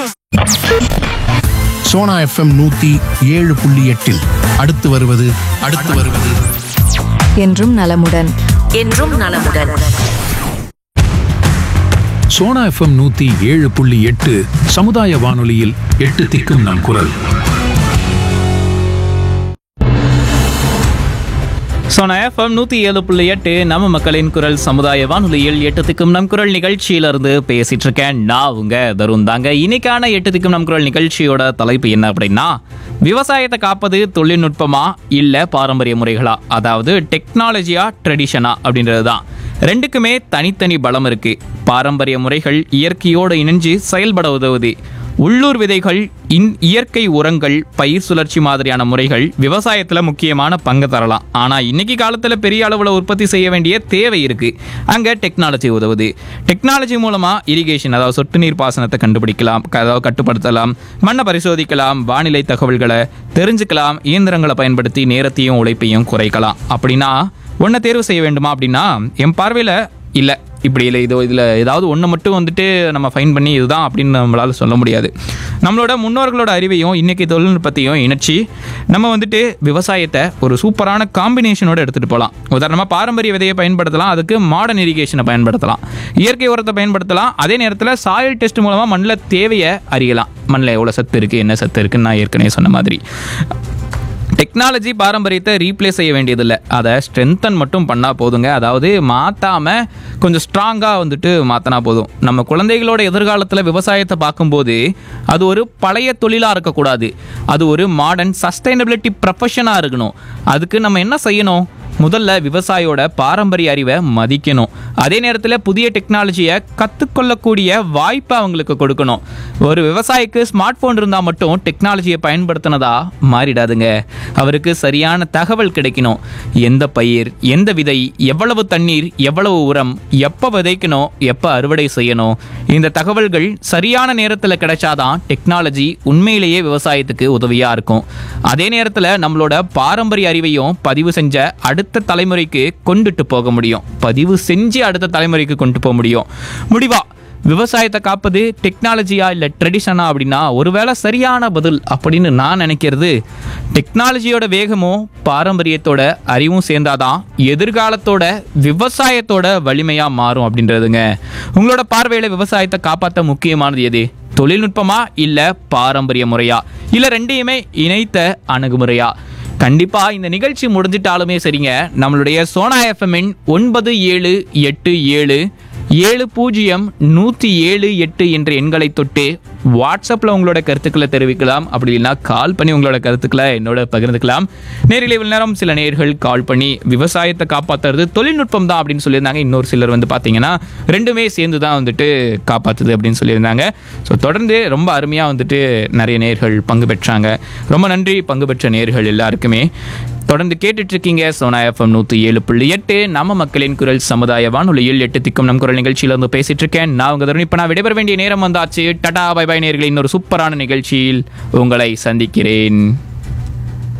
Sona FM நூத்தி ஏழு புள்ளி எட்டில் அடுத்து வருவது அடுத்து வருவது என்றும் நலமுடன் என்றும் நலமுடன் சோனா எஃப்எம் நூத்தி ஏழு புள்ளி எட்டு சமுதாய வானொலியில் எட்டு திக்கும் நம் குரல் சோனா எஃப்எம் நூற்றி ஏழு புள்ளி எட்டு நம்ம மக்களின் குரல் சமுதாய வானொலியில் எட்டு திக்கும் நம் குரல் நிகழ்ச்சியிலிருந்து பேசிட்டு இருக்கேன் நான் உங்க தருண் தாங்க இன்னைக்கான எட்டு திக்கும் நம் குரல் நிகழ்ச்சியோட தலைப்பு என்ன அப்படின்னா விவசாயத்தை காப்பது தொழில்நுட்பமா இல்ல பாரம்பரிய முறைகளா அதாவது டெக்னாலஜியா ட்ரெடிஷனா அப்படின்றது தான் ரெண்டுக்குமே தனித்தனி பலம் இருக்கு பாரம்பரிய முறைகள் இயற்கையோடு இணைஞ்சு செயல்பட உதவுது உள்ளூர் விதைகள் இன் இயற்கை உரங்கள் பயிர் சுழற்சி மாதிரியான முறைகள் விவசாயத்தில் முக்கியமான பங்கு தரலாம் ஆனால் இன்னைக்கு காலத்தில் பெரிய அளவில் உற்பத்தி செய்ய வேண்டிய தேவை இருக்கு அங்கே டெக்னாலஜி உதவுது டெக்னாலஜி மூலமாக இரிகேஷன் அதாவது சொட்டு நீர் பாசனத்தை கண்டுபிடிக்கலாம் க- அதாவது கட்டுப்படுத்தலாம் மண்ணை பரிசோதிக்கலாம் வானிலை தகவல்களை தெரிஞ்சுக்கலாம் இயந்திரங்களை பயன்படுத்தி நேரத்தையும் உழைப்பையும் குறைக்கலாம் அப்படின்னா ஒன்றை தேர்வு செய்ய வேண்டுமா அப்படின்னா என் பார்வையில் இல்லை இப்படி இல்லை இது இதில் ஏதாவது ஒன்று மட்டும் வந்துட்டு நம்ம ஃபைன் பண்ணி இதுதான் அப்படின்னு நம்மளால் சொல்ல முடியாது நம்மளோட முன்னோர்களோட அறிவையும் இன்றைக்கி தொழில்நுட்பத்தையும் இணைச்சி நம்ம வந்துட்டு விவசாயத்தை ஒரு சூப்பரான காம்பினேஷனோட எடுத்துகிட்டு போகலாம் உதாரணமாக பாரம்பரிய விதையை பயன்படுத்தலாம் அதுக்கு மாடர்ன் இரிகேஷனை பயன்படுத்தலாம் இயற்கை உரத்தை பயன்படுத்தலாம் அதே நேரத்தில் சாயில் டெஸ்ட் மூலமாக மண்ணில் தேவையை அறியலாம் மண்ணில் எவ்வளோ சத்து இருக்குது என்ன சத்து இருக்குன்னு நான் ஏற்கனவே சொன்ன மாதிரி டெக்னாலஜி பாரம்பரியத்தை ரீப்ளேஸ் செய்ய வேண்டியதில்லை அதை ஸ்ட்ரென்தன் மட்டும் பண்ணால் போதுங்க அதாவது மாற்றாமல் கொஞ்சம் ஸ்ட்ராங்காக வந்துட்டு மாற்றினா போதும் நம்ம குழந்தைகளோட எதிர்காலத்தில் விவசாயத்தை பார்க்கும்போது அது ஒரு பழைய தொழிலாக இருக்கக்கூடாது அது ஒரு மாடர்ன் சஸ்டைனபிலிட்டி ப்ரொஃபஷனாக இருக்கணும் அதுக்கு நம்ம என்ன செய்யணும் முதல்ல விவசாயியோட பாரம்பரிய அறிவை மதிக்கணும் அதே நேரத்தில் புதிய டெக்னாலஜியை கற்றுக்கொள்ளக்கூடிய வாய்ப்பை அவங்களுக்கு கொடுக்கணும் ஒரு விவசாயிக்கு ஸ்மார்ட் ஃபோன் இருந்தால் மட்டும் டெக்னாலஜியை பயன்படுத்தினதா மாறிடாதுங்க அவருக்கு சரியான தகவல் கிடைக்கணும் எந்த பயிர் எந்த விதை எவ்வளவு தண்ணீர் எவ்வளவு உரம் எப்போ விதைக்கணும் எப்போ அறுவடை செய்யணும் இந்த தகவல்கள் சரியான நேரத்தில் கிடைச்சாதான் டெக்னாலஜி உண்மையிலேயே விவசாயத்துக்கு உதவியாக இருக்கும் அதே நேரத்தில் நம்மளோட பாரம்பரிய அறிவையும் பதிவு செஞ்ச அடுத்த தலைமுறைக்கு கொண்டுட்டு போக முடியும் பதிவு செஞ்சு அடுத்த தலைமுறைக்கு கொண்டு போக முடியும் முடிவா விவசாயத்தை காப்பது டெக்னாலஜியா இல்லை ட்ரெடிஷனா அப்படின்னா ஒருவேளை சரியான பதில் அப்படின்னு நான் நினைக்கிறது டெக்னாலஜியோட வேகமும் பாரம்பரியத்தோட அறிவும் சேர்ந்தாதான் எதிர்காலத்தோட விவசாயத்தோட வலிமையா மாறும் அப்படின்றதுங்க உங்களோட பார்வையில விவசாயத்தை காப்பாற்ற முக்கியமானது எது தொழில்நுட்பமா இல்ல பாரம்பரிய முறையா இல்ல ரெண்டையுமே இணைத்த அணுகுமுறையா கண்டிப்பா இந்த நிகழ்ச்சி முடிஞ்சிட்டாலுமே சரிங்க நம்மளுடைய சோனா எஃப்எம்மின் ஒன்பது ஏழு எட்டு ஏழு ஏழு பூஜ்ஜியம் நூற்றி ஏழு எட்டு என்ற எண்களை தொட்டு வாட்ஸ்அப்பில் உங்களோட கருத்துக்களை தெரிவிக்கலாம் அப்படி இல்லைன்னா கால் பண்ணி உங்களோட கருத்துக்களை என்னோட பகிர்ந்துக்கலாம் நேரில் இவ்வளவு நேரம் சில நேர்கள் கால் பண்ணி விவசாயத்தை காப்பாற்றுறது தொழில்நுட்பம் தான் அப்படின்னு சொல்லியிருந்தாங்க இன்னொரு சிலர் வந்து பார்த்தீங்கன்னா ரெண்டுமே சேர்ந்து தான் வந்துட்டு காப்பாற்றுது அப்படின்னு சொல்லியிருந்தாங்க ஸோ தொடர்ந்து ரொம்ப அருமையாக வந்துட்டு நிறைய நேர்கள் பங்கு பெற்றாங்க ரொம்ப நன்றி பங்கு பெற்ற நேர்கள் எல்லாருக்குமே தொடர்ந்து கேட்டுட்டு இருக்கீங்க சோனா எஃப்எம் நூற்றி ஏழு புள்ளி எட்டு நம்ம மக்களின் குரல் சமுதாய வானொலியில் எட்டு திக்கும் நம் குரல் நிகழ்ச்சியில இருந்து பேசிட்டு இருக்கேன் நான் உங்க தருண் இப்போ நான் விடைபெற வேண்டிய நேரம் வந்தாச்சு டடா பை பை நேர்களை இன்னொரு சூப்பரான நிகழ்ச்சியில் உங்களை சந்திக்கிறேன்